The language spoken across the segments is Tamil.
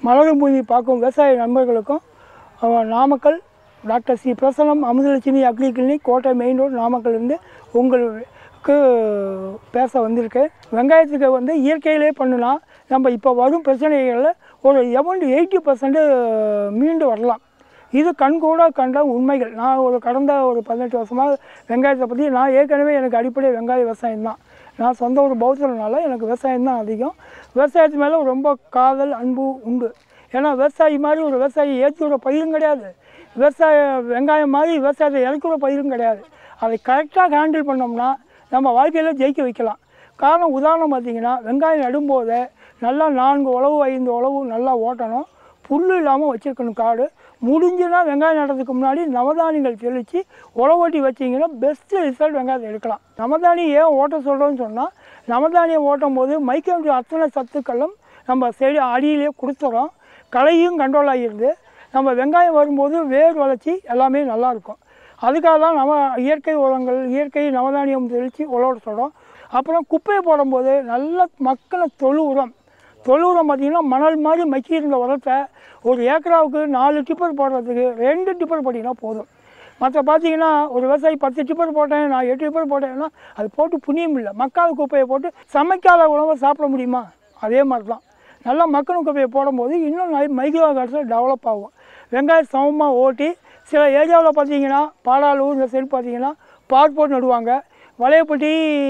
மலரும் பூமி பார்க்கும் விவசாய நண்பர்களுக்கும் அஹ், Namakkal doctor C Prasannam Amudhalakshmi agri clinic Kottai main road நாமக்கல்லேருந்து உங்களுக்கு பேச வந்திருக்கேன் வெங்காயத்துக்கு வந்து இயற்கையிலே பண்ணுனா நம்ம இப்போ வரும் பிரச்சனைகளில் ஒரு எவன் எயிட்டி பர்சன்ட் மீண்டு வரலாம் இது கண்கூட கண்ட உண்மைகள் நான் ஒரு கடந்த ஒரு பதினெட்டு வருஷமாக வெங்காயத்தை பற்றி நான் ஏற்கனவே எனக்கு அடிப்படை வெங்காய விவசாயம் தான் நான் சொந்த ஒரு பௌத்தனால எனக்கு விவசாயம் தான் அதிகம் விவசாயத்து மேலே ரொம்ப காதல் அன்பு உண்டு ஏன்னா விவசாயி மாதிரி ஒரு விவசாயி ஏற்றுற பயிரும் கிடையாது விவசாய வெங்காயம் மாதிரி விவசாயத்தை இறக்குற பயிரும் கிடையாது அதை கரெக்டாக ஹேண்டில் பண்ணோம்னா நம்ம வாழ்க்கையில் ஜெயிக்க வைக்கலாம் காரணம் உதாரணம் பார்த்தீங்கன்னா வெங்காயம் நடும்போதே நல்லா நான்கு உழவு ஐந்து உழவு நல்லா ஓட்டணும் புல் இல்லாமல் வச்சுருக்கணும் காடு முடிஞ்சுன்னா வெங்காயம் நடுறதுக்கு முன்னாடி நவதானியங்கள் தெளித்து உழவோட்டி வச்சிங்கன்னா பெஸ்ட்டு ரிசல்ட் வெங்காயத்தை எடுக்கலாம் நவதானியம் ஏன் ஓட்ட சொல்கிறோன்னு சொன்னால் நவதானியம் ஓட்டும் போது மைக்ரோன்ற அத்தனை சத்துக்களும் நம்ம செடி அடியிலே கொடுத்துறோம் களையும் கண்ட்ரோல் ஆகிடுது நம்ம வெங்காயம் வரும்போது வேர் வளர்ச்சி எல்லாமே நல்லாயிருக்கும் அதுக்காக தான் நம்ம இயற்கை உரங்கள் இயற்கை நவதானியம் தெளித்து உழவோட சொல்கிறோம் அப்புறம் குப்பையை போடும்போது நல்ல மக்களை தொழு உரம் தொழு உரம் பார்த்திங்கன்னா மணல் மாதிரி மக்கி இருந்த உரத்தை ஒரு ஏக்கராவுக்கு நாலு டிப்பர் போடுறதுக்கு ரெண்டு டிப்பர் போட்டிங்கன்னா போதும் மற்ற பார்த்தீங்கன்னா ஒரு விவசாயி பத்து டிப்பர் போட்டேன் நான் எட்டு டிப்பர் போட்டேன்னா அது போட்டு புண்ணியம் இல்லை மக்காத குப்பையை போட்டு சமைக்காத உணவை சாப்பிட முடியுமா அதே மாதிரி தான் நல்லா மக்கள் குப்பையை போடும்போது இன்னும் நிறைய மைக்ரோ கார்ட்ஸில் டெவலப் ஆகும் வெங்காயம் சமமாக ஓட்டி சில ஏரியாவில் பார்த்தீங்கன்னா பாடாலூர் இந்த சைடு பார்த்தீங்கன்னா பார் போட்டு நடுவாங்க வளையப்பட்டி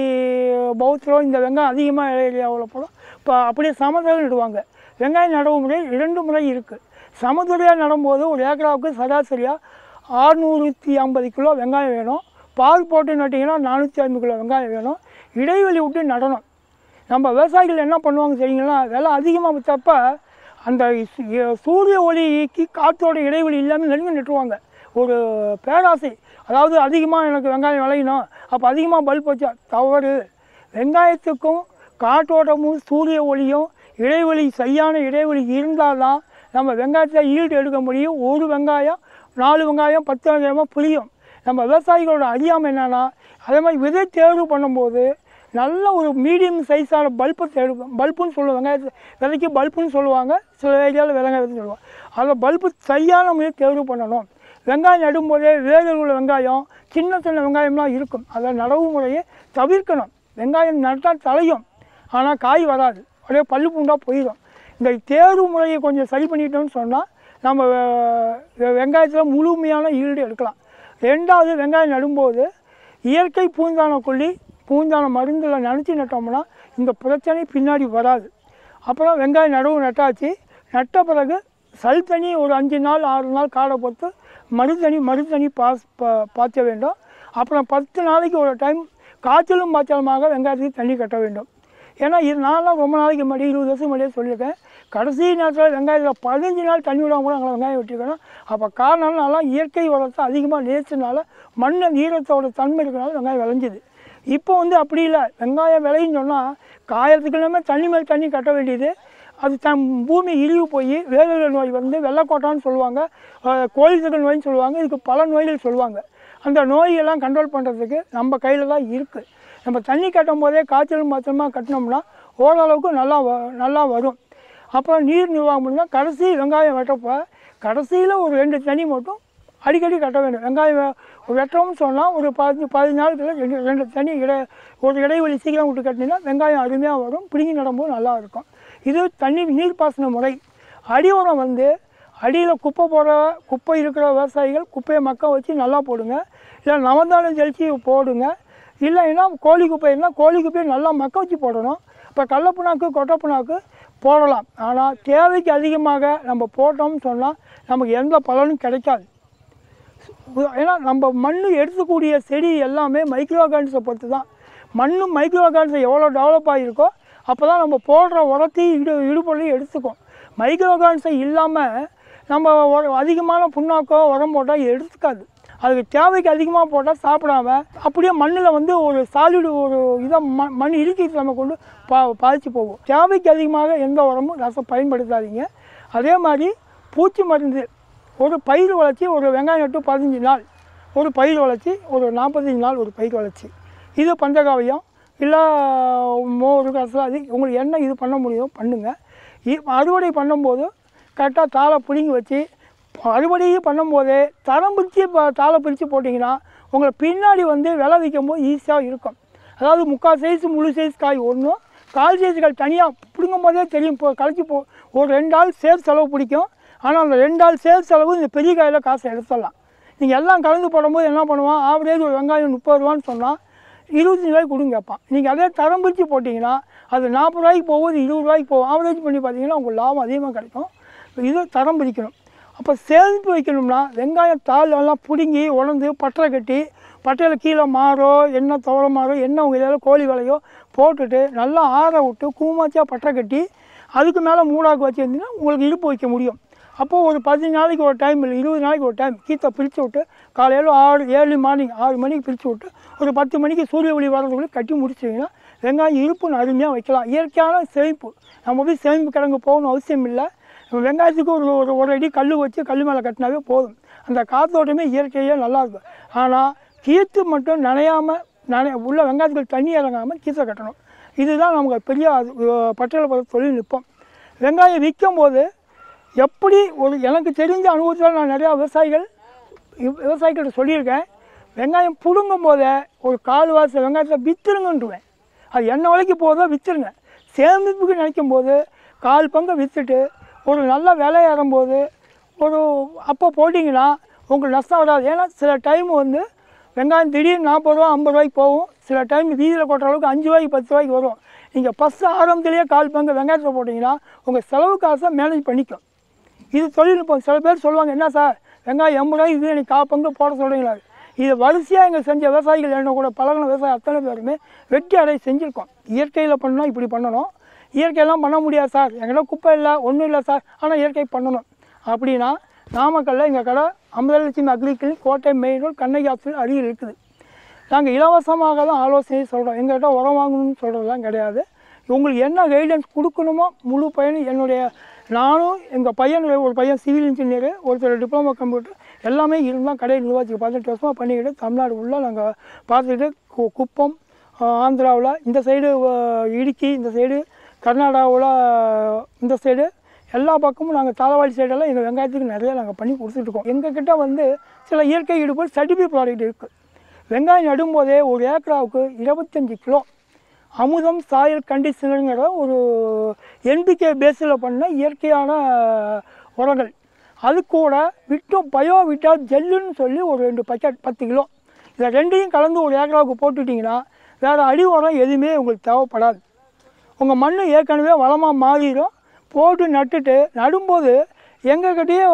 பௌத்தரம் இந்த வெங்காயம் அதிகமாக ஏரியாவில் போடும் இப்போ அப்படியே சமதளம் நடுவாங்க வெங்காயம் நடவு முறை இரண்டு முறை இருக்குது சமதுறையாக நடும்போது ஒரு ஏக்கராவுக்கு சராசரியாக ஆறுநூற்றி ஐம்பது கிலோ வெங்காயம் வேணும் பால் போட்டு நட்டிங்கன்னா நானூற்றி ஐம்பது கிலோ வெங்காயம் வேணும் இடைவெளி விட்டு நடணும் நம்ம விவசாயிகள் என்ன பண்ணுவாங்க தெரியுங்களா விலை அதிகமாக விற்றப்ப அந்த சு- சூரிய ஒளிக்கு காற்றோட இடைவெளி இல்லாமல் நெருங்கி நட்டுருவாங்க ஒரு பேராசை அதாவது அதிகமாக எனக்கு வெங்காயம் விளையணும் அப்போ அதிகமாக பல்ப் வச்சா தவறு வெங்காயத்துக்கும் காற்றோட்டமும் சூரிய ஒளியும் இடைவெளி சரியான இடைவெளி இருந்தால் தான் நம்ம வெங்காயத்தை ஈல்டு எடுக்க முடியும் ஒரு வெங்காயம் நாலு வெங்காயம் பத்து வெங்காயமாக புளியும் நம்ம விவசாயிகளோட அறியாமல் என்னென்னா அதே மாதிரி விதை தேர்வு பண்ணும்போது நல்ல ஒரு மீடியம் சைஸான பல்பை தேடு பல்புன்னு சொல்லுவாங்க வெங்காயத்தை விதைக்கு பல்புன்னு சொல்லுவாங்க சில ஏரியாவில் வெங்காயம் விதைன்னு சொல்லுவாங்க அந்த பல்பு சரியான முறையில் தேர்வு பண்ணணும் வெங்காயம் நடும்போதே வேர்கள் உள்ள வெங்காயம் சின்ன சின்ன வெங்காயம்லாம் இருக்கும் அதை நடவு முறையை தவிர்க்கணும் வெங்காயம் நட்டால் தலையும் ஆனால் காய் வராது அப்படியே பல்லு பூண்டா போயிடும் இந்த தேர்வு முறையை கொஞ்சம் சரி பண்ணிட்டோம்னு சொன்னால் நம்ம வெங்காயத்தில் முழுமையான ஈல்டு எடுக்கலாம் ரெண்டாவது வெங்காயம் நடும்போது இயற்கை பூந்தான கொல்லி பூந்தான மருந்தில் நினச்சி நட்டோம்னா இந்த பிரச்சனை பின்னாடி வராது அப்புறம் வெங்காயம் நடவு நட்டாச்சு நட்ட பிறகு சல் தண்ணி ஒரு அஞ்சு நாள் ஆறு நாள் காடை பொறுத்து மறுதண்ணி மறுதண்ணி பாஸ் பா பாய்ச்ச வேண்டும் அப்புறம் பத்து நாளைக்கு ஒரு டைம் காய்ச்சலும் பாய்ச்சலுமாக வெங்காயத்துக்கு தண்ணி கட்ட வேண்டும் ஏன்னா இது நான்லாம் ரொம்ப நாளைக்கு முன்னாடி இருபது வருஷம் முன்னாடியே சொல்லியிருக்கேன் கடைசி நேரத்தில் வெங்காயத்தில் பதினஞ்சு நாள் தண்ணி விடாம கூட நாங்கள் வெங்காயம் வெட்டிருக்கணும் அப்போ காரணம் நான்லாம் இயற்கை உரத்தை அதிகமாக நேசினால மண்ணை ஈரத்தோட தன்மை இருக்கனால வெங்காயம் விளைஞ்சுது இப்போ வந்து அப்படி இல்லை வெங்காயம் விளையுன்னு சொன்னால் காயறதுக்கு இல்லாமல் தண்ணி மேல் தண்ணி கட்ட வேண்டியது அது தன் பூமி இழிவு போய் வேலைகள் நோய் வந்து வெள்ளைக்கோட்டான்னு சொல்லுவாங்க அஹ் கோழித்தகல் நோயின்னு சொல்லுவாங்க இதுக்கு பல நோய்கள் சொல்லுவாங்க அந்த நோயெல்லாம் கண்ட்ரோல் பண்ணுறதுக்கு நம்ம கையில் தான் இருக்குது நம்ம தண்ணி கட்டும் போதே காய்ச்சலும் மாத்திரமாக கட்டினோம்னா ஓரளவுக்கு நல்லா வ நல்லா வரும் அப்புறம் நீர் நிர்வாகம் பண்ணால் கடைசி வெங்காயம் வெட்டப்போ கடைசியில் ஒரு ரெண்டு தண்ணி மட்டும் அடிக்கடி கட்ட வேண்டும் வெங்காயம் வெ- வெட்டுறோம்னு சொன்னால் ஒரு பதினஞ்சு பதினஞ்சு நாளுக்குள்ள ரெண்டு ரெண்டு தண்ணி இடை ஒரு இடைவெளி சீக்கிரம் விட்டு கட்டினீங்கன்னா வெங்காயம் அருமையாக வரும் பிடுங்கி நடும்போது நல்லா இருக்கும் இது தண்ணி நீர்ப்பாசன முறை அடி உரம் வந்து அடியில் குப்பை போடுற குப்பை இருக்கிற விவசாயிகள் குப்பையை மக்க வச்சு நல்லா போடுங்க இல்லை நவதானியம் தெளித்து போடுங்க இல்லைன்னா கோழி குப்பைன்னா கோழி குப்பையை நல்லா மக்க வச்சு போடணும் இப்போ கடலப்புண்ணாக்கு கொட்டைப்புண்ணாக்கு போடலாம் ஆனால் தேவைக்கு அதிகமாக நம்ம போட்டோம்னு சொன்னால் நமக்கு எந்த பலனும் கிடைக்காது உ- ஏன்னா நம்ம மண் எடுத்துக்கூடிய செடி எல்லாமே மைக்ரோ ஆர்கானிக்ஸை பொறுத்து தான் மண்ணும் மைக்ரோ ஆர்கானிக்ஸ் எவ்வளோ டெவலப் ஆகிருக்கோ அப்போ தான் நம்ம போடுற உரத்தையும் இடு இடுபொருளையும் எடுத்துக்கும் மைக்ரோ ஆர்கானிக்ஸை இல்லாமல் நம்ம உர- அதிகமான புண்ணாக்கோ உரம் போட்டால் எடுத்துக்காது அதுக்கு தேவைக்கு அதிகமாக போட்டால் சாப்பிடாம அப்படியே மண்ணில் வந்து ஒரு சாலிடு ஒரு இதை ம மண் இறுக்கி நம்ம கொண்டு பா பாதிச்சு போகும் தேவைக்கு அதிகமாக எந்த உரமும் ரசம் பயன்படுத்தாதீங்க அதே மாதிரி பூச்சி மருந்து ஒரு பயிர் வளர்ச்சி ஒரு வெங்காயம் நட்டு பதினஞ்சு நாள் ஒரு பயிர் வளர்ச்சி ஒரு நாற்பத்தஞ்சு நாள் ஒரு பயிர் வளர்ச்சி இது பஞ்சகாவியம் இல்லை மோர் கசலாதி உங்களுக்கு என்ன இது பண்ண முடியும் பண்ணுங்கள் இ- அறுவடை பண்ணும்போது கரெக்டாக தாளை பிடுங்கி வச்சு அறுவடையும் பண்ணும்போதே தரம் பிரித்து இப்போ தாளை பிரித்து போட்டிங்கன்னா உங்களை பின்னாடி வந்து விலை விற்கும் போது ஈஸியாக இருக்கும் அதாவது முக்கால் சைஸ் முழு சைஸ் காய் ஒன்றும் கால் சைஸ் காய் தனியாக பிடுங்கும் போதே தெரியும் இப்போ கழிச்சு போ ஒரு ரெண்டு ஆள் சேர் செலவு பிடிக்கும் ஆனால் அந்த ரெண்டு ஆள் சேர் செலவு இந்த பெரிய காயில் காசை எடுத்துடலாம் நீங்கள் எல்லாம் கலந்து போடும்போது என்ன பண்ணுவான் ஆவரேஜ் ஒரு வெங்காயம் முப்பது ரூபான்னு சொன்னால் இருபத்தஞ்சி ரூபாய்க்கு கொடுங்க கேட்பான் நீங்கள் அதே தரம் பிரித்து போட்டிங்கன்னா அது நாற்பது ரூபாய்க்கு போகுது இருபது ரூபாய்க்கு போகும் ஆவரேஜ் பண்ணி பார்த்தீங்கன்னா உங்களுக்கு லாபம் அதிகமாக கிடைக்கும் இது தரம் பிரிக்கணும் அப்போ சேமிப்பு வைக்கணும்னா வெங்காயம் தாள் எல்லாம் பிடுங்கி உணர்ந்து பட்டரை கட்டி பட்டையில் கீழே மாறோ என்ன துவர மாறோ என்ன உங்கள் இதில் கோழி விலையோ போட்டுட்டு நல்லா ஆற விட்டு கூமாச்சியாக பட்டரை கட்டி அதுக்கு மேலே மூடாக்கு வச்சுருந்தீங்கன்னா உங்களுக்கு இருப்பு வைக்க முடியும் அப்போது ஒரு பதினஞ்சு நாளைக்கு ஒரு டைம் இல்லை இருபது நாளைக்கு ஒரு டைம் கீத்தை பிரித்து விட்டு காலையில் ஆறு ஏழு மார்னிங் ஆறு மணிக்கு பிரித்து விட்டு ஒரு பத்து மணிக்கு சூரிய ஒளி வர்றதுக்குள்ளே கட்டி முடிச்சிங்கன்னா வெங்காயம் இருப்புன்னு அருமையாக வைக்கலாம் இயற்கையான சேமிப்பு நம்ம போய் சேமிப்பு கிடங்கு போகணும் அவசியம் இல்லை நம்ம வெங்காயத்துக்கு ஒரு ஒரு ஒரு அடி கல் வச்சு கல் மேலே கட்டினாவே போதும் அந்த காற்றோட்டமே இயற்கையாக நல்லாயிருக்கும் ஆனால் கீத்து மட்டும் நனையாமல் நனை உள்ள வெங்காயத்துக்கு தண்ணி இறங்காமல் கீத்தை கட்டணும் இதுதான் நமக்கு பெரிய அது, அஹ், பட்டியலை பொறுத்த தொழில்நுட்பம் வெங்காயம் விற்கும் போது எப்படி ஒரு எனக்கு தெரிஞ்ச அனுபவத்தில் நான் நிறையா விவசாயிகள் விவ- விவசாயிகள்கிட்ட சொல்லியிருக்கேன் வெங்காயம் பிடுங்கும் போதே ஒரு கால்வாசி வெங்காயத்தை விற்றுருங்கன்றுவேன் அது என்ன விலைக்கு போதோ விற்றுருங்க சேமிப்புக்கு நினைக்கும் போது கால் பங்கை விற்றுட்டு ஒரு நல்ல விலை ஏறும்போது ஒரு அப்போ போட்டிங்கன்னா உங்களுக்கு நஷ்டம் வராது ஏன்னா சில டைம் வந்து வெங்காயம் திடீர்னு நாற்பது ரூபா ஐம்பது ரூபாய்க்கு போகும் சில டைம் வீதியில் கொட்டுற அளவுக்கு அஞ்சு ரூபாய்க்கு பத்து ரூபாய்க்கு வரும் நீங்கள் ஃபஸ்ட்டு ஆரம்பத்திலேயே கால் பங்கு வெங்காயத்தை போட்டிங்கன்னா உங்கள் செலவு காசை மேனேஜ் பண்ணிக்கும் இது தொழில்நுட்பம் சில பேர் சொல்லுவாங்க என்ன சார் வெங்காயம் எண்பது ரூபாய் இது எனக்கு கால் பங்கு போட சொல்கிறீங்களா இது வரிசையாக எங்கள் செஞ்ச விவசாயிகள் என்ன கூட பழகின விவசாயம் அத்தனை பேருமே வெற்றி அடை செஞ்சுருக்கோம் இயற்கையில் பண்ணால் இப்படி பண்ணணும் இயற்கையெல்லாம் பண்ண முடியாது சார் எங்கிட்ட குப்பை இல்லை ஒன்றும் இல்லை சார் ஆனால் இயற்கை பண்ணணும் அப்படின்னா நாமக்கல்ல எங்கள் கடை அமிர்தலட்சுமி அக்ரிகல்ச்சர் கோட்டை மெயின் ரோட் கண்ணகி ஆஃபீஸ் அருகில் இருக்குது நாங்கள் இலவசமாக தான் ஆலோசனை சொல்கிறோம் எங்கள்கிட்ட உரம் வாங்கணும்னு சொல்கிறதெல்லாம் கிடையாது உங்களுக்கு என்ன கைடன்ஸ் கொடுக்கணுமோ முழு பயனும் என்னுடைய நானும் எங்கள் பையன் ஒரு பையன் சிவில் இன்ஜினியரு ஒருத்தர் டிப்ளமோ கம்ப்யூட்டர் எல்லாமே இருந்தால் கடை நிர்வாகத்துக்கு பதினெட்டு வருஷமாக பண்ணிக்கிட்டு தமிழ்நாடு ஃபுல்லாக நாங்கள் பார்த்துக்கிட்டு கு குப்பம் ஆந்திராவில் இந்த சைடு இடுக்கி இந்த சைடு கர்நாடகாவில் இந்த சைடு எல்லா பக்கமும் நாங்கள் தாளவாடி சைடெல்லாம் எங்கள் வெங்காயத்துக்கு நிறையா நாங்கள் பண்ணி கொடுத்துட்ருக்கோம் எங்ககிட்ட வந்து சில இயற்கை ஈடுபாடு சர்டிஃபிகேட் ப்ராடக்ட் இருக்குது வெங்காயம் நடும்போதே ஒரு ஏக்கராவுக்கு இருபத்தஞ்சி கிலோ அமுதம் சாயல் கண்டிஷனருங்கிற ஒரு என்பிகே பேஸில் பண்ண இயற்கையான உரங்கள் அது கூட விட்டோ பயோ விட்டா ஜெல்லுன்னு சொல்லி ஒரு ரெண்டு பக்கெட் பத்து கிலோ இதை ரெண்டையும் கலந்து ஒரு ஏக்கராவுக்கு போட்டுட்டிங்கன்னா வேறு அடி உரம் எதுவுமே உங்களுக்கு தேவைப்படாது உங்கள் மண் ஏற்கனவே வளமாக மாறிடும் போட்டு நட்டுட்டு நடும்போது எங்ககிட்டயே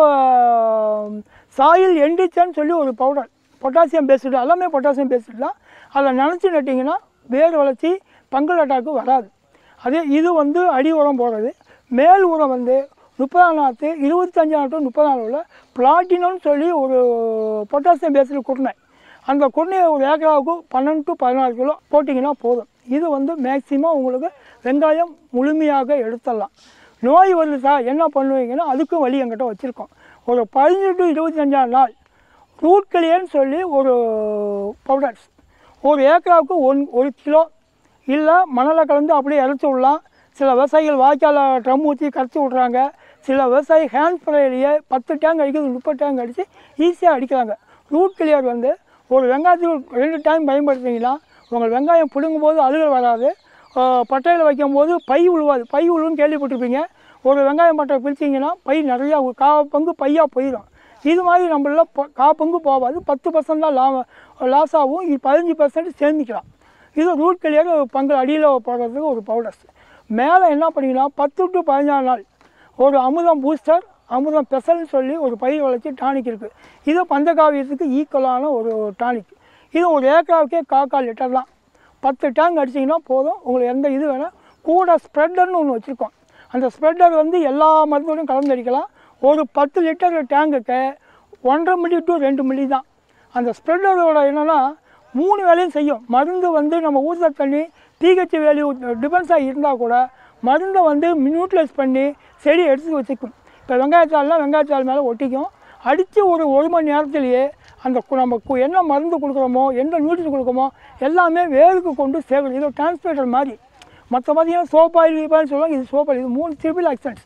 சாயில் எண்டிச்சன்னு சொல்லி ஒரு பவுடர் பொட்டாசியம் பேசிட்டு எல்லாமே பொட்டாசியம் பேசிட்டு தான் அதை நினச்சி நட்டிங்கன்னா வேர் வளர்ச்சி பங்கல் அட்டாக்கு வராது அதே இது வந்து அடி உரம் போடுறது மேல் உரம் வந்து முப்பதாம் நாற்று இருபத்தஞ்சாம் டு முப்பதாம் உள்ள பிளாட்டினம்னு சொல்லி ஒரு பொட்டாசியம் பேஸில் குருணை அந்த குருணையை ஒரு ஏக்கராவுக்கு பன்னெண்டு டு பதினாறு கிலோ போட்டிங்கன்னா போதும் இது வந்து மேக்சிமம் உங்களுக்கு வெங்காயம் முழுமையாக எடுத்துடலாம் நோய் வருது சார் என்ன பண்ணுவீங்கன்னா அதுக்கும் வழி எங்கிட்ட வச்சுருக்கோம் ஒரு பதினஞ்சு டு இருபத்தஞ்சாம் நாள் ரூட் கிளியர்னு சொல்லி ஒரு பவுடர்ஸ் ஒரு ஏக்கராவுக்கு ஒன் ஒரு கிலோ இல்லை மணலை கலந்து அப்படியே இறச்சி விடலாம் சில விவசாயிகள் வாய்க்கால ட்ரம் ஊற்றி கரைச்சி விட்றாங்க சில விவசாயி ஹேண்ட் ஸ்ப்ரேலேயே பத்து டேங்க் அடிக்கிறது முப்பது டேங்க் அடித்து ஈஸியாக அடிக்கிறாங்க ரூட் கிளியர் வந்து ஒரு வெங்காயத்துக்கு ரெண்டு டைம் பயன்படுத்திங்கன்னா உங்கள் வெங்காயம் பிடுங்கும் போது அழுகல் வராது பட்டையில் வைக்கும்போது பை உழுவாது பை உழுவுன்னு கேள்விப்பட்டிருப்பீங்க ஒரு வெங்காயம் பட்டை பிரிச்சிங்கன்னா பை நிறையா ஒரு கா பங்கு பையாக போயிடும் இது மாதிரி நம்மள ப- கா பங்கு போகாது பத்து பர்சன்ட் தான் லாபம் லாஸ் ஆகும் இது பதினஞ்சு பர்சன்ட் சேமிக்கலாம் இது ரூட் கிளியர் பங்கு அடியில் போடுறதுக்கு ஒரு பவுடர்ஸ் மேலே என்ன பண்ணிக்கலாம் பத்து டு பதினஞ்சாறு நாள் ஒரு அமுதம் பூஸ்டர் அமுதம் பெசல்னு சொல்லி ஒரு பயிர் வளர்ச்சி டானிக் இருக்குது இது பஞ்சகாவியத்துக்கு ஈக்குவலான ஒரு டானிக் இது ஒரு ஏக்கராவுக்கே காக்கால் லிட்டர் தான் பத்து டேங்க் அடிச்சிங்கன்னா போதும் உங்களுக்கு எந்த இது வேணால் கூட ஸ்ப்ரெட்டர்னு ஒன்று வச்சுருக்கோம் அந்த ஸ்ப்ரெட்டர் வந்து எல்லா மருந்தோடையும் கலந்து அடிக்கலாம் ஒரு பத்து லிட்டர் டேங்குக்கு ஒன்றரை மில்லி டு ரெண்டு மில்லி தான் அந்த ஸ்ப்ரெட்டரோட என்னென்னா மூணு வேலையும் செய்யும் மருந்து வந்து நம்ம ஊச தண்ணி பிஹெச் வேல்யூ டிஃபென்ஸாக இருந்தால் கூட மருந்தை வந்து நியூட்ரலைஸ் பண்ணி செடி எடுத்து வச்சுக்கும் இப்போ வெங்காயத்தாள்லாம் வெங்காயத்தாள் மேலே ஒட்டிக்கும் அடித்து ஒரு ஒரு மணி நேரத்திலேயே அந்த கு- நம்ம கு- என்ன மருந்து கொடுக்குறோமோ எந்த நியூட்ரிஷன் கொடுக்குறோமோ எல்லாமே வேருக்கு கொண்டு சேர்க்கணும் இது டிரான்ஸ்பேட்டர் மாதிரி மற்ற பார்த்தீங்கன்னா சோப்பாயில் கீப்பாயில் சொல்லுவாங்க இது சோப்பாயில் இது மூணு ட்ரிபிள் ஆக்சன்ஸ்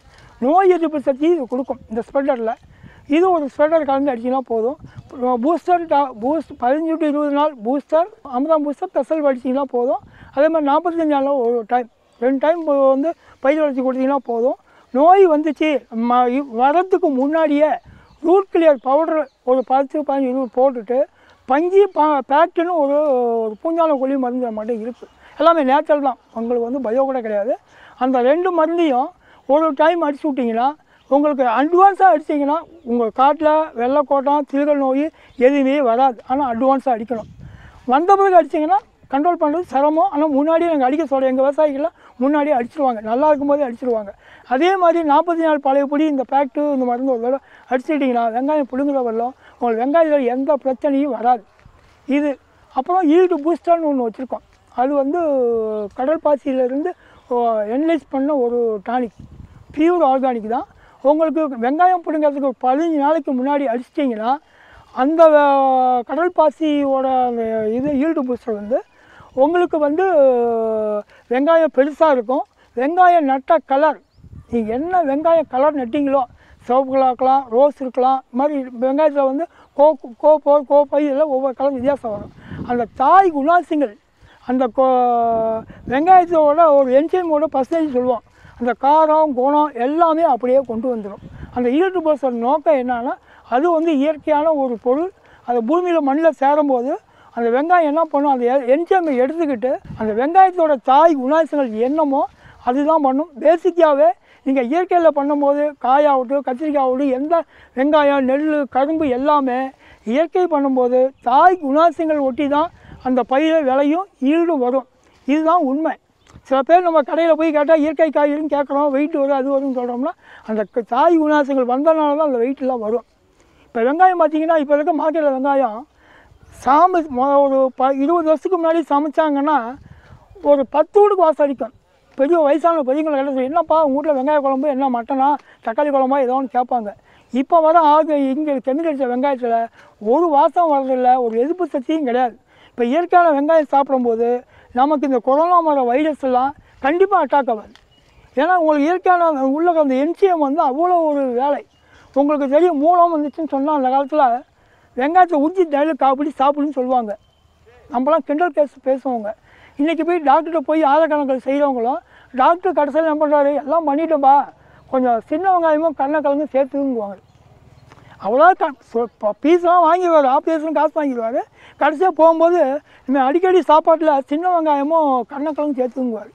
நோய் எதிர்ப்பு சக்தி இது கொடுக்கும் இந்த ஸ்ப்ரெட்டரில் இது ஒரு ஸ்ப்ரெட்டர் கலந்து அடிச்சிங்கன்னா போதும் பூஸ்டர் பூஸ்ட் பதினஞ்சு டு இருபது நாள் பூஸ்டர் அமிர்தம் பூஸ்டர் பெசல் அடிச்சிங்கன்னா போதும் அதே மாதிரி நாற்பத்தஞ்சு நாளில் ஒரு டைம் ரெண்டு டைம் வந்து பயிர் வளர்ச்சி கொடுத்தீங்கன்னா போதும் நோய் வந்துச்சு ம இ- வரதுக்கு முன்னாடியே ரூட் கிளியர் பவுடர் ஒரு பத்து பதினஞ்சு இருபது போட்டுட்டு பஞ்சு பா பேக்டுன்னு ஒரு ஒரு பூஞ்சான கொல்லி மருந்து மட்டும் இருக்குது எல்லாமே நேச்சுரல் தான் உங்களுக்கு வந்து பயோ கூட கிடையாது அந்த ரெண்டு மருந்தையும் ஒரு டைம் அடிச்சு விட்டிங்கன்னா உங்களுக்கு அட்வான்ஸாக அடிச்சிங்கன்னா உங்கள் காட்டில் வெள்ளைக்கோட்டம் திருகல் நோய் எதுவுமே வராது ஆனால் அட்வான்ஸாக அடிக்கணும் வந்த பிறகு அடிச்சிங்கன்னா கண்ட்ரோல் பண்ணுறது சிரமம் ஆனால் முன்னாடியே நாங்கள் அடிக்க சொல்கிறோம் எங்கள் விவசாயிகள்லாம் முன்னாடியே அடிச்சிருவாங்க நல்லா இருக்கும்போதே அடிச்சிருவாங்க அதே மாதிரி நாற்பத்தி நாலு பழைய பொடி இந்த பேக்ட்டு இந்த மருந்து ஒரு தடவை அடிச்சிட்டிங்கன்னா வெங்காயம் பிடுங்குற வரலாம் உங்களுக்கு வெங்காயத்தில் எந்த பிரச்சனையும் வராது இது அப்புறம் ஈல்டு பூஸ்டர்னு ஒன்று வச்சுருக்கோம் அது வந்து கடல் பாசியிலேருந்து என்லைஸ் பண்ண ஒரு டானிக் பியூர் ஆர்கானிக் தான் உங்களுக்கு வெங்காயம் பிடுங்கிறதுக்கு ஒரு பதினஞ்சு நாளைக்கு முன்னாடி அடிச்சிட்டிங்கன்னா அந்த அஹ், கடல் பாசியோட அந்த இது ஈல்டு பூஸ்டர் வந்து உங்களுக்கு வந்து வெங்காயம் பெருசாக இருக்கும் வெங்காயம் நட்ட கலர் நீங்கள் என்ன வெங்காயம் கலர் நட்டிங்களோ சிவப்பு கலர் இருக்கலாம் ரோஸ் இருக்கலாம் இது மாதிரி வெங்காயத்தில் வந்து கோ கோ போ கோ பை எல்லாம் ஒவ்வொரு கலர் வித்தியாசம் வரும் அந்த தாய் குணாசிங்கள் அந்த கோ வெங்காயத்தோட ஒரு என்சைமோட பர்சன்டேஜ் சொல்லுவோம் அந்த காரம் குணம் எல்லாமே அப்படியே கொண்டு வந்துடும் அந்த ஈல்டு பர்சன் நோக்கம் என்னன்னா அது வந்து இயற்கையான ஒரு பொருள் அது பூமியில் மண்ணில் சேரும்போது அந்த வெங்காயம் என்ன பண்ணும் அந்த என்சைமை எடுத்துக்கிட்டு அந்த வெங்காயத்தோட தாய் குணாசிகள் என்னமோ அதுதான் பண்ணும் பேசிக்காகவே நீங்கள் இயற்கையில் பண்ணும்போது காயாகட்டும் கத்திரிக்காயாகட்டும் எந்த வெங்காயம் நெல் கரும்பு எல்லாமே இயற்கை பண்ணும்போது தாய் குணாசியங்கள் ஒட்டி தான் அந்த பயிரை விளையும் ஈல்டும் வரும் இதுதான் உண்மை சில பேர் நம்ம கடையில் போய் கேட்டால் இயற்கை காய்கறின்னு கேட்குறோம் வெயிட் வரும் அது வரும்னு சொல்கிறோம்னா அந்த க- தாய் குணாசியங்கள் வந்தனால தான் அந்த வெயிட்லாம் வரும் இப்போ வெங்காயம் பார்த்தீங்கன்னா இப்போ இருக்க மார்க்கெட்டில் வெங்காயம் சாமி மொ- ஒரு ப இருபது வருஷத்துக்கு முன்னாடி சமைச்சாங்கன்னா ஒரு பத்து வீடுக்கு வாசம் அடிக்கும் பெரிய வயசான பெரியவங்களை கேட்டால் என்னப்பா உங்கள் வீட்டில் வெங்காய குழம்பு என்ன மட்டனா தக்காளி குழம்பா ஏதோ ஒன்று கேட்பாங்க இப்போ வர ஆக இங்கே கெமிக்கல் வெங்காயத்தில் ஒரு வாசம் வர்றதில்ல ஒரு எதிர்ப்பு சக்தியும் கிடையாது இப்போ இயற்கையான வெங்காயம் சாப்பிடும்போது நமக்கு இந்த கொரோனா மர வைரஸ் எல்லாம் கண்டிப்பாக அட்டாக் ஆகாது ஏன்னா உங்களுக்கு இயற்கையான உள்ள அந்த என்சிஎம் வந்து அவ்வளோ ஒரு வேலை உங்களுக்கு தெரியும் மூலம் வந்துச்சுன்னு சொன்னால் அந்த காலத்தில் வெங்காயத்தை உச்சி டைலு காப்பிடி சாப்பிடுன்னு சொல்லுவாங்க நம்மளாம் கிண்டல் கேஸ் பேசுவோங்க இன்றைக்கி போய் டாக்டர்கிட்ட போய் ஆதக்கணக்கில் செய்கிறவங்களும் டாக்டர் கடைசியில் என்ன பண்ணுறாரு எல்லாம் பண்ணிட்டோம்பா கொஞ்சம் சின்ன வெங்காயமும் கண்ணக்கிழங்கும் சேர்த்துங்குவாங்க அவ்வளோ க பீஸ்லாம் வாங்கிடுவார் ஆப்ரேஷன் காசு வாங்கிடுவார் கடைசியாக போகும்போது இனிமேல் அடிக்கடி சாப்பாட்டில் சின்ன வெங்காயமும் கண்ணக்கிழங்கும் சேர்த்துங்குவார்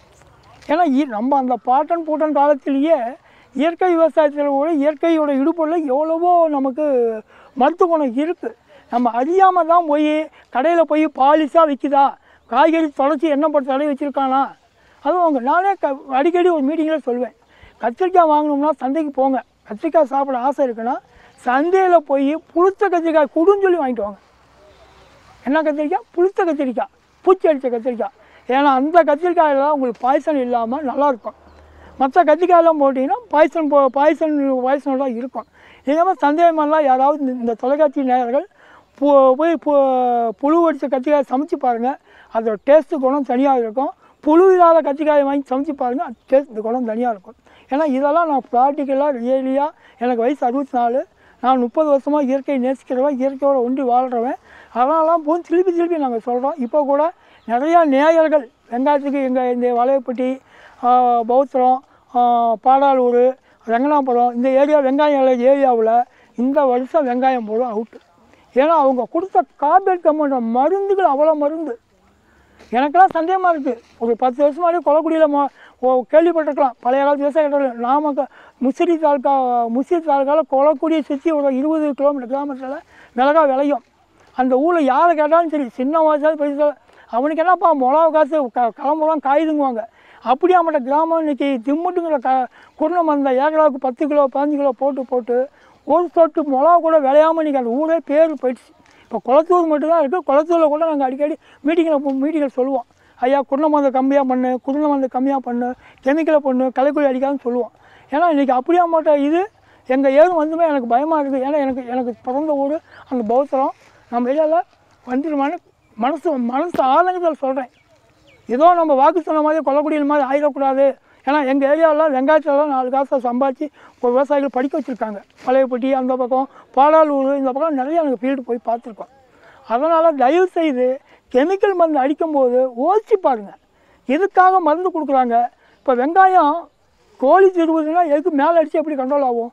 ஏன்னா இ- நம்ம அந்த பாட்டன் பூட்டன் காலத்திலேயே இயற்கை விவசாயத்தில் கூட இயற்கையோட இடுபொருள் எவ்வளவோ நமக்கு மருத்துவ குணம் இருக்குது நம்ம அறியாமல் தான் போய் கடையில் போய் பாலிஷாக விற்கிதா காய்கறி தொலைச்சி எண்ணெய் போட்டு தடவி வச்சுருக்கானா அதுவும் அவங்க நானே க அடிக்கடி ஒரு மீட்டிங்கில் சொல்லுவேன் கத்திரிக்காய் வாங்கணும்னா சந்தைக்கு போங்க கத்திரிக்காய் சாப்பிட ஆசை இருக்குன்னா சந்தையில் போய் புளித்த கத்திரிக்காய் குடுன்னு சொல்லி வாங்கிட்டு வாங்க என்ன கத்திரிக்காய் புளித்த கத்திரிக்காய் பூச்சி அடித்த கத்திரிக்காய் ஏன்னா அந்த கத்திரிக்காயில் தான் உங்களுக்கு பாய்சன் இல்லாமல் நல்லாயிருக்கும் மற்ற கத்திரிக்காயெல்லாம் போட்டிங்கன்னா பாய்சன் போ பாய்சன் பாய்சனோட இருக்கும் இதே மாதிரி சந்தேகமெல்லாம் யாராவது இந்த- இந்த தொலைக்காட்சி நேயர்கள் பு போய் பு புழு அடித்த கத்திரிக்காய் சமைச்சு பாருங்கள் அதோட டேஸ்ட்டு குணம் தனியாக இருக்கும் புழு இல்லாத கத்திரிக்காயை வாங்கி சமைச்சு பாருங்கள் அது டேஸ்ட் குணம் தனியாக இருக்கும் ஏன்னா இதெல்லாம் நான் ப்ராக்டிக்கலாக ரியலியாக எனக்கு வயசு அறுபத்தி நாலு நான் முப்பது வருஷமாக இயற்கையை நேசிக்கிறவன் இயற்கையோட ஒன்றி வாழ்கிறவன் அதனாலாம் போய் திருப்பி திருப்பி நாங்கள் சொல்கிறோம் இப்போ கூட நிறையா நேயர்கள் வெங்காயத்துக்கு எங்கள் இந்த வளையப்பட்டி ஆஹ், பௌத்திரம் ஆஹ், பாடாலூர் ரங்கனாபுரம் இந்த ஏரியா வெங்காயம் விளையிற ஏரியாவில் இந்த வருஷம் வெங்காயம் போடும் அவுட்டு ஏன்னா அவங்க கொடுத்த கார்பரேட் கம்பெனி மருந்துகள் அவ்வளோ மருந்து எனக்கெல்லாம் சந்தேகமாக இருக்குது ஒரு பத்து வருஷம் முன்னாடி கொலக்குடியில் மொ ஓ கேள்விப்பட்டிருக்கலாம் பழைய காலத்து விவசாயிகள் நாமக்க முசிறி தாலுக்கா முசிறி தாலுக்காவில் கொலக்குடியை சுற்றி ஒரு இருபது கிலோமீட்டர் கிராமத்தில் மிளகா விளையும் அந்த ஊரில் யாரை கேட்டாலும் சரி சின்ன வயசாவது பெருசு அவனுக்கு என்னப்பா மிளகா காசு க கிளம்புலாம் காயுதுங்குவாங்க அப்படியாப்பட்ட கிராமம் இன்னைக்கு திம்முட்டுங்கிற க குருணை மந்த ஏக்கராவுக்கு பத்து கிலோ பதினஞ்சு கிலோ போட்டு போட்டு ஒரு சொட்டு மிளகா கூட விளையாமல் இன்றைக்கி அந்த ஊரே பேர் போயிடுச்சு இப்போ குளத்தூர் மட்டும்தான் இருக்குது குளத்தூரில் கூட நாங்கள் அடிக்கடி மீட்டிங்கில் மீட்டிங்கில் சொல்லுவோம் ஐயா குருணை மருந்து கம்மியாக பண்ணு குருணை மருந்து கம்மியாக பண்ணு கெமிக்கலை பண்ணு களைக்குழி அடிக்காதுன்னு சொல்லுவோம் ஏன்னா இன்றைக்கி அப்படியா மாட்டோம் இது எங்கள் ஏறு வந்துமே எனக்கு பயமாக இருக்குது ஏன்னா எனக்கு எனக்கு பிறந்த ஊர் அந்த பௌத்தரம் நம்ம ஏரியாவில் வந்துடுமான்னு மனசு மனசு ஆதங்கத்தில் சொல்கிறேன் ஏதோ நம்ம வாக்கு சொன்ன மாதிரி கொல்லக்குடியில் மாதிரி ஆயிடக்கூடாது ஏன்னா எங்கள் ஏரியாவில் வெங்காயத்திலலாம் நாலு காசை சம்பாதிச்சு இப்போ விவசாயிகள் படிக்க வச்சுருக்காங்க பழையப்பட்டி அந்த பக்கம் பாடாலூர் இந்த பக்கம் நிறைய எனக்கு ஃபீல்டு போய் பார்த்துருக்கோம் அதனால் தயவு செய்து கெமிக்கல் மருந்து அடிக்கும்போது ஓதிச்சு பாருங்கள் எதுக்காக மருந்து கொடுக்குறாங்க இப்போ வெங்காயம் கோழி திருவுதுன்னா எதுக்கு மேலே அடித்து எப்படி கண்ட்ரோல் ஆகும்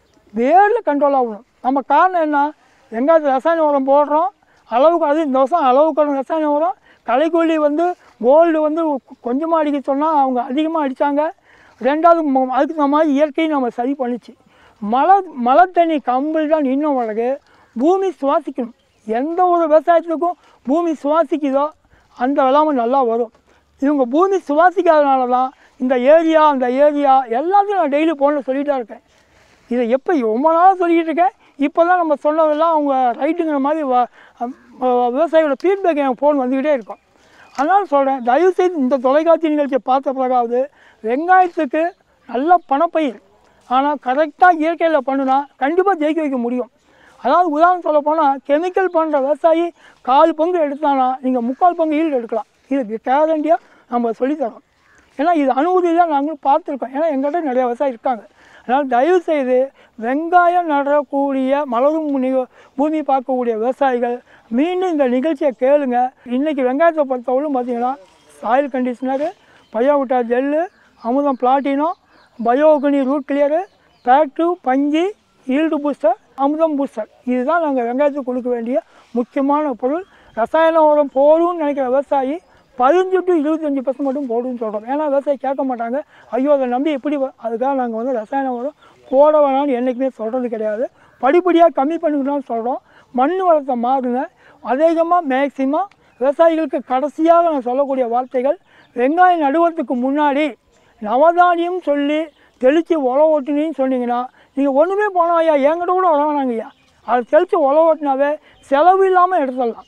வேரில் கண்ட்ரோல் ஆகணும் நம்ம காரணம் என்ன வெங்காயத்தில் ரசாயன உரம் போடுறோம் அளவுக்கு அது இந்த வருஷம் அளவுக்கு ரசாயன உரம் களைக்கொல்லி வந்து கோல்டு வந்து கொஞ்சமாக அடிக்க சொன்னால் அவங்க அதிகமாக அடித்தாங்க ரெண்டாவது ம- அதுக்கு நம்ம மாதிரி இயற்கையை நம்ம சரி பண்ணிச்சு மழை மழை தண்ணி கம்பல் தான் இன்னும் வழக்கு பூமி சுவாசிக்கணும் எந்த ஒரு விவசாயத்துக்கும் பூமி சுவாசிக்குதோ அந்த வெள்ளாமை நல்லா வரும் இவங்க பூமி சுவாசிக்காதனால தான் இந்த ஏரியா அந்த ஏரியா எல்லாத்தையும் நான் டெய்லி ஃபோனில் சொல்லிட்டு தான் இருக்கேன் இதை எப்போ ரொம்ப நாளாக சொல்லிக்கிட்டு இருக்கேன் இப்போ தான் நம்ம சொன்னதெல்லாம் அவங்க ரைட்டுங்கிற மாதிரி வ- அம், அஹ் விவசாயியோட ஃபீட்பேக் எனக்கு ஃபோன் வந்துக்கிட்டே இருக்கும் அதனால் சொல்கிறேன் தயவுசெய்து இந்த தொலைக்காட்சி நிகழ்ச்சியை பார்த்த பிறகாவது வெங்காயத்துக்கு நல்ல பணப்பயிர் ஆனால் கரெக்டாக இயற்கையில் பண்ணுனா கண்டிப்பாக ஜெயிக்க வைக்க முடியும் அதாவது உதாரணம் சொல்ல போனால் கெமிக்கல் பண்ணுற விவசாயி கால் பங்கு எடுத்தானா நீங்கள் முக்கால் பங்கு ஈல்டு எடுக்கலாம் இது கேரண்டியாக நம்ம சொல்லித்தரோம் ஏன்னா இது அனுமதியாக நாங்களும் பார்த்துருக்கோம் ஏன்னா எங்கள்கிட்ட நிறைய விவசாயி இருக்காங்க அதனால் தயவு செய்து வெங்காயம் நடக்கூடிய மலரும் முனி- பூமி பார்க்கக்கூடிய விவசாயிகள் மீண்டும் இந்த நிகழ்ச்சியை கேளுங்க இன்றைக்கி வெங்காயத்தை பொறுத்தவரைக்கும் பார்த்தீங்கன்னா சாயில் கண்டிஷனரு பயோவிட்டா ஜெல்லு அமுதம் பிளாட்டினோ பயோகனி ரூட் கிளியரு பேக்டிவ் பஞ்சு ஈல்டு பூஸ்டர் அமுதம் பூஸ்டர் இதுதான் நாங்கள் வெங்காயத்துக்கு கொடுக்க வேண்டிய முக்கியமான பொருள் ரசாயன உரம் போடும்னு நினைக்கிற விவசாயி பதினஞ்சு டு இருபத்தஞ்சி பர்சன்ட் மட்டும் போடுன்னு சொல்கிறோம் ஏன்னா விவசாயி கேட்க மாட்டாங்க ஐயோ அதை நம்பி எப்படி வ- அதுக்காக நாங்கள் வந்து ரசாயன உரம் போட வேணாம்னு என்றைக்குமே சொல்கிறது கிடையாது படிப்படியாக கம்மி பண்ணிக்கணும்னு சொல்கிறோம் மண் வளத்தை மாறுங்க அதிகமாக மேக்சிமம் விவசாயிகளுக்கு கடைசியாக நான் சொல்லக்கூடிய வார்த்தைகள் வெங்காயம் நடுவதற்கு முன்னாடி நவதானியம் சொல்லி தெளித்து உழ ஓட்டினின்னு சொன்னீங்கன்னா நீங்கள் ஒன்றுமே போனோம் ஐயா என்கிட்ட கூட உழ வேணாங்க ஐயா அதை தெளித்து உழ ஓட்டினாவே செலவு இல்லாமல் எடுத்துடலாம்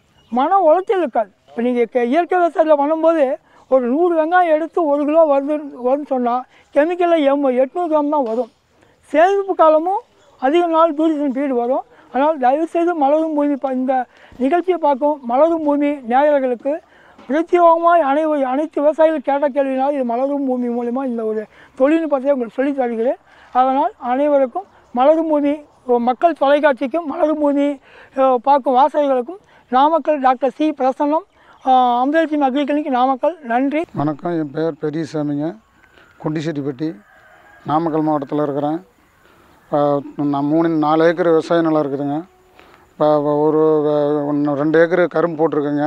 மன உளைச்சல் இருக்காது இப்போ நீங்கள் இயற்கை விவசாயத்தில் பண்ணும்போது ஒரு நூறு வெங்காயம் எடுத்து ஒரு கிலோ வருது வருதுன்னு சொன்னால் கெமிக்கலில் எம் எட்நூறு கிராம் தான் வரும் சேமிப்பு காலமும் அதிக நாள் டூரிசம் பீரியட் வரும் அதனால் தயவுசெய்து மலரும் பூமி பா- இந்த நிகழ்ச்சியை பார்க்கும் மலரும் பூமி நேயர்களுக்கு பிரத்யேகமாக அனைவரு அனைத்து விவசாயிகள் கேட்ட கேள்வினால் இது மலரும் பூமி மூலிமா இந்த ஒரு தொழில்நுட்பத்தை உங்களுக்கு சொல்லித் தருகிறேன் அதனால் அனைவருக்கும் மலரும் பூமி அஹ், மக்கள் தொலைக்காட்சிக்கும் மலரும் பூமி அஹ், பார்க்கும் வாசகர்களுக்கும் நாமக்கல் டாக்டர் சி பிரசன்னம் அம்பேத்கர் அக்ரி கிளினிக் நாமக்கல் நன்றி வணக்கம் என் பெயர் பெரியசாமிங்க குண்டிசெட்டிப்பட்டி நாமக்கல் மாவட்டத்தில் இருக்கிறேன் இப்போ நான் மூணு நாலு ஏக்கர் விவசாய நிலம் இருக்குதுங்க இப்போ ஒரு வ- ஒன்று ரெண்டு ஏக்கர் கரும்பு போட்டிருக்கேங்க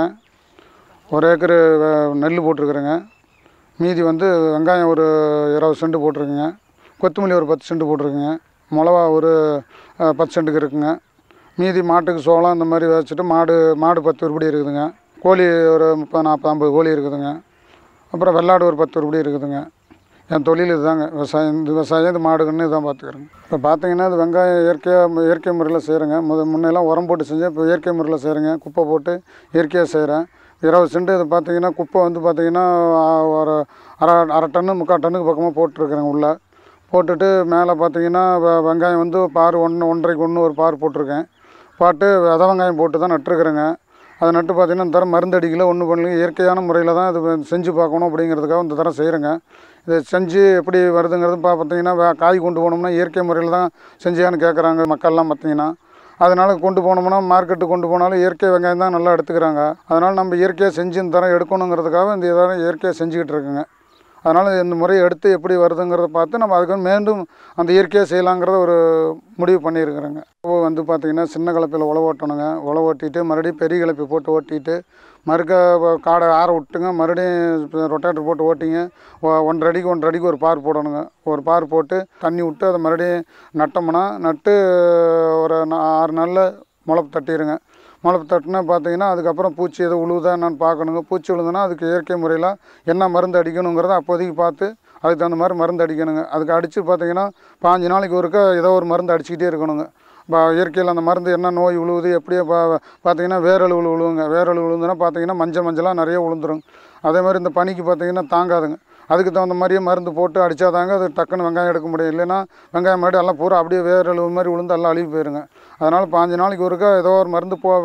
ஒரு ஏக்கர் நெல் போட்டிருக்குறேங்க மீதி வந்து வெங்காயம் ஒரு இருபது சென்ட் போட்டிருக்குங்க கொத்தமல்லி ஒரு பத்து சென்ட் போட்டிருக்குங்க மிளவா ஒரு அஹ், பத்து சென்ட்டுக்கு இருக்குங்க மீதி மாட்டுக்கு சோளம் இந்த மாதிரி வச்சுட்டு மாடு மாடு பத்து உருப்படி இருக்குதுங்க கோழி ஒரு முப்பது நாற்பது ஐம்பது கோழி இருக்குதுங்க அப்புறம் வெள்ளாடு ஒரு பத்து உருப்படி இருக்குதுங்க என் தொழில் இதுதாங்க விவசாயம் இந்த விவசாயம் இது மாடுகன்னு இதான் பார்த்துக்கிறேங்க இப்போ பார்த்தீங்கன்னா இது வெங்காயம் இயற்கையாக இயற்கை முறையில் செய்கிறேங்க முத முன்னெல்லாம் உரம் போட்டு செஞ்சேன் இப்போ இயற்கை முறையில் செய்கிறேங்க குப்பை போட்டு இயற்கையாக செய்கிறேன் இருபது சென்ட் இது பார்த்தீங்கன்னா குப்பை வந்து பார்த்தீங்கன்னா ஆ, ஒரு அரை அரை டன்னு முக்கால் டன்னுக்கு பக்கமாக போட்டிருக்கிறேங்க உள்ளே போட்டுட்டு மேலே பார்த்தீங்கன்னா வெ- வெங்காயம் வந்து பார் ஒன்று ஒன்றரைக்கு ஒன்று ஒரு பார் போட்டிருக்கேன் பாட்டு வித வெங்காயம் போட்டு தான் நட்டுருக்குறேங்க அதை நட்டு பார்த்தீங்கன்னா இந்த தரம் மருந்து அடிக்கல ஒன்றும் பண்ணல இயற்கையான முறையில் தான் இது வந்து செஞ்சு பார்க்கணும் அப்படிங்கிறதுக்காக இந்த தரம் செய்கிறேங்க இதை செஞ்சு எப்படி வருதுங்கிறது பா பார்த்தீங்கன்னா வே- காய் கொண்டு போனோம்னா இயற்கை முறையில் தான் செஞ்சியான்னு கேட்குறாங்க மக்கள்லாம் பார்த்தீங்கன்னா அதனால் கொண்டு போனோம்னா மார்க்கெட்டு கொண்டு போனாலும் இயற்கை வெங்காயம் தான் நல்லா எடுத்துக்கிறாங்க அதனால் நம்ம இயற்கையாக செஞ்சு இந்த தரம் எடுக்கணுங்கிறதுக்காக இந்த தரம் இயற்கையாக செஞ்சுக்கிட்டு இருக்குங்க அதனால் இந்த முறையை எடுத்து எப்படி வருதுங்கிறத பார்த்து நம்ம அதுக்கு மீண்டும் அந்த இயற்கையாக செய்யலாங்கிறத ஒரு முடிவு பண்ணியிருக்கிறேங்க இப்போ வந்து பார்த்திங்கன்னா சின்ன கலப்பையில் உழவு ஓட்டணுங்க உழவு ஓட்டிட்டு மறுபடியும் பெரிய கலப்பை போட்டு ஓட்டிட்டு மறுக்க வ- காடை ஆற விட்டுங்க மறுபடியும் ரொட்டேட்டர் போட்டு ஓட்டிங்க ஒ- ஒன்றரை அடிக்கு ஒன்றரை அடிக்கு ஒரு பார் போடணுங்க ஒரு பார் போட்டு தண்ணி விட்டு அதை மறுபடியும் நட்டோம்னா நட்டு ஒரு நா- ஆறு நாளில் முளப்பு தட்டிடுங்க முளப்பு தட்டினா பார்த்தீங்கன்னா அதுக்கப்புறம் பூச்சி எதுவும் உழுவுதா என்னன்னு பார்க்கணுங்க பூச்சி விழுதுன்னா அதுக்கு இயற்கை முறையில் என்ன மருந்து அடிக்கணுங்கிறத அப்போதைக்கு பார்த்து அதுக்கு தகுந்த மாதிரி மருந்து அடிக்கணுங்க அதுக்கு அடித்து பார்த்தீங்கன்னா பாஞ்சு நாளைக்கு ஒருக்கா ஏதோ ஒரு மருந்து அடிச்சுக்கிட்டே இருக்கணுங்க இப்போ இயற்கையில் அந்த மருந்து என்ன நோய் விழுவுது எப்படியோ பா பார்த்தீங்கன்னா வேரழுவு விழுவுங்க வேரழுவு விழுந்துன்னா பார்த்தீங்கன்னா மஞ்சள் மஞ்சளாக நிறைய விழுந்துரும் அதே மாதிரி இந்த பனிக்கு பார்த்தீங்கன்னா தாங்காதுங்க அதுக்கு தகுந்த மாதிரியே மருந்து போட்டு அடித்தாதாங்க அது டக்குன்னு வெங்காயம் எடுக்க முடியும் இல்லைன்னா வெங்காயம் மாதிரி எல்லாம் பூரா அப்படியே வேரழுவு மாதிரி விழுந்து எல்லாம் அழுகி போயிருங்க அதனால் பாஞ்சு நாளைக்கு ஒருக்கா ஏதோ ஒரு மருந்து போ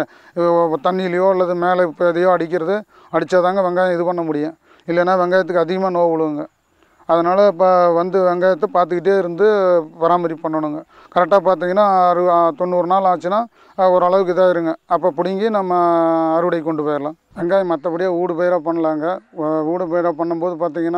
போ- தண்ணியிலையோ அல்லது மேலே இப்போ எதையோ அடிக்கிறது அடித்தாதாங்க வெங்காயம் இது பண்ண முடியும் இல்லைன்னா வெங்காயத்துக்கு அதிகமாக நோவு விழுவுங்க அதனால் இப்போ வந்து வெங்காயத்தை பார்த்துக்கிட்டே இருந்து பராமரிப்பு பண்ணணுங்க கரெக்டாக பார்த்தீங்கன்னா அறு தொண்ணூறு நாள் ஆச்சுன்னா அஹ், ஓரளவுக்கு இதாகிருங்க அப்போ பிடுங்கி நம்ம அறுவடை கொண்டு போயிடலாம் வெங்காயம் மற்றபடியாக ஊடு பயிராக பண்ணலாங்க ஊ- ஊடு பயிராக பண்ணும்போது பார்த்தீங்கன்னா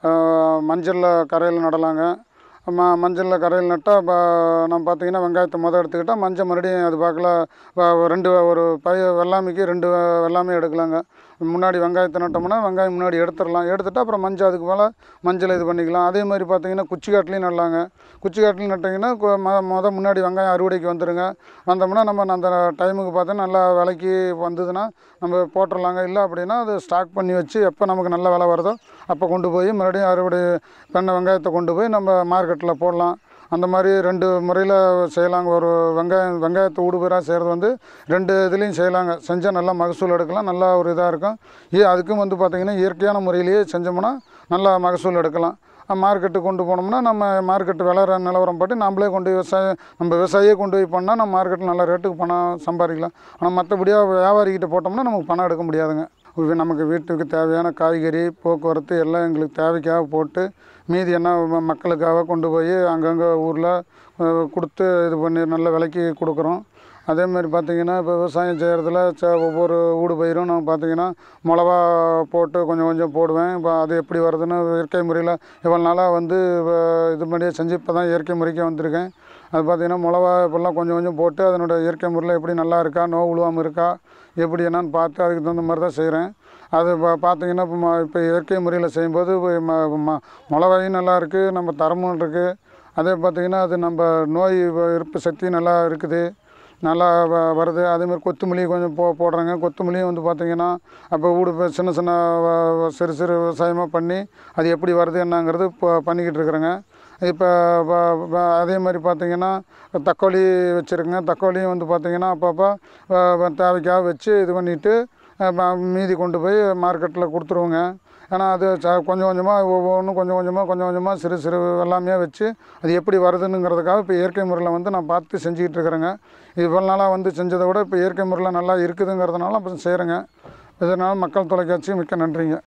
மஞ்சளில் கரையில் நடலாங்க ம மஞ்சளில் கரையில் நட்டால் இப்போ நம்ம பார்த்தீங்கன்னா வெங்காயத்தை மொதல் எடுத்துக்கிட்டால் மஞ்சள் மறுபடியும் அது பார்க்கல ரெண்டு ஒரு பய வெள்ளாமைக்கு ரெண்டு வெ- வெள்ளாமை எடுக்கலாங்க முன்னாடி வெங்காயத்தை நட்டோம்னா வெங்காயம் முன்னாடி எடுத்துடலாம் எடுத்துட்டு அப்புறம் மஞ்சள் அதுக்கு மேலே மஞ்சள் இது பண்ணிக்கலாம் அதே மாதிரி பார்த்தீங்கன்னா குச்சி காட்டுலையும் நடலாங்க குச்சி காட்டுலையும் நட்டிங்கன்னா கொ- மொ மொதல் முன்னாடி வெங்காயம் அறுவடைக்கு வந்துடுங்க வந்தோம்னா நம்ம அந்த டைமுக்கு பார்த்தா நல்லா விலைக்கு வந்ததுன்னா நம்ம போட்டுடலாங்க இல்லை அப்படின்னா அது ஸ்டாக் பண்ணி வச்சு எப்போ நமக்கு நல்ல விலை வருதோ அப்போ கொண்டு போய் மறுபடியும் அறுவடை பண்ண வெங்காயத்தை கொண்டு போய் நம்ம மார்க்கெட்டில் போடலாம் அந்த மாதிரி ரெண்டு முறையில் செய்யலாங்க ஒரு வெங்காயம் வெங்காயத்தை ஊடுபயிராக செய்கிறது வந்து ரெண்டு இதுலேயும் செய்யலாங்க செஞ்சால் நல்லா மகசூல் எடுக்கலாம் நல்லா ஒரு இதாக இருக்கும் ஏ அதுக்கும் வந்து பார்த்திங்கன்னா இயற்கையான முறையிலேயே செஞ்சோம்னா நல்லா மகசூல் எடுக்கலாம் மார்க்கெட்டுக்கு கொண்டு போனோம்னா நம்ம மார்க்கெட்டு விளர நிலவரம் பட்டு நம்மளே கொண்டு விவசாயம் நம்ம விவசாயியே கொண்டு போய் பண்ணால் நம்ம மார்க்கெட்டில் நல்ல ரேட்டுக்கு பணம் சம்பாதிக்கலாம் ஆனால் மற்றபடியாக வியாபாரிக்கிட்ட போட்டோம்னா நமக்கு பணம் எடுக்க முடியாதுங்க இது நமக்கு வீட்டுக்கு தேவையான காய்கறி போக்குவரத்து எல்லாம் எங்களுக்கு தேவைக்காக போட்டு மீதி என்ன ம- மக்களுக்காக கொண்டு போய் அங்கங்கே ஊரில் கொடுத்து இது பண்ணி நல்ல விலைக்கு கொடுக்குறோம் அதே மாதிரி பார்த்தீங்கன்னா இப்போ விவசாயம் செய்கிறதுல ச ஒவ்வொரு ஊடு பயிரும் நான் பார்த்தீங்கன்னா மிளவா போட்டு கொஞ்சம் கொஞ்சம் போடுவேன் இப்போ அது எப்படி வருதுன்னு இயற்கை முறையில் இவ்வளோ நாளாக வந்து வ- இது பண்ணியே செஞ்சு இப்போ தான் இயற்கை முறைக்கே வந்திருக்கேன் அது பார்த்தீங்கன்னா மிளவா இப்போல்லாம் கொஞ்சம் கொஞ்சம் போட்டு அதனோட இயற்கை முறையில் எப்படி நல்லா இருக்கா நோய் விழுவாமல் இருக்கா எப்படி என்னன்னு பார்த்து அதுக்கு தகுந்த மாதிரி தான் செய்கிறேன் அது இப்போ பார்த்தீங்கன்னா இப்போ ம- இப்போ இயற்கை முறையில் செய்யும்போது இப்போ ம- ம- மிளகாயும் நல்லா இருக்குது நம்ம தரமும் இருக்குது அதே பார்த்தீங்கன்னா அது நம்ம நோய் வ- எதிர்ப்பு சக்தி நல்லா இருக்குது நல்லா வ- வருது அதேமாதிரி கொத்தமல்லி கொஞ்சம் போ போடுறாங்க கொத்தமல்லியும் வந்து பார்த்திங்கன்னா அப்போ வீடு இப்போ சின்ன சின்ன வ- வ- சிறு சிறு விவசாயமாக பண்ணி அது எப்படி வருது என்னங்கிறது இப்போ பண்ணிக்கிட்டு இருக்கிறேங்க இப்போ வ- வ- அதே மாதிரி பார்த்திங்கன்னா தக்காளி வச்சுருக்கேங்க தக்காளியும் வந்து பார்த்திங்கன்னா அப்பப்போ வ- வ- தேவைக்காக வச்சு இது பண்ணிவிட்டு மீதி கொண்டு போய் மார்க்கெட்டில் கொடுத்துருவோங்க ஏன்னா அது ச கொஞ்சம் கொஞ்சமாக ஒவ்வொன்றும் கொஞ்சம் கொஞ்சமாக கொஞ்சம் கொஞ்சமாக சிறு சிறு எல்லாமே வச்சு அது எப்படி வருதுன்னுங்கிறதுக்காக இப்போ இயற்கை முறையில் வந்து நான் பார்த்து செஞ்சுக்கிட்டு இருக்கிறேங்க இவ்வளோ நாளாக வந்து செஞ்சதை விட இப்போ இயற்கை முறையில் நல்லா இருக்குதுங்கிறதுனால அப்போ செய்கிறேங்க இதனால் மக்கள் தொலைக்காட்சி மிக்க நன்றிங்க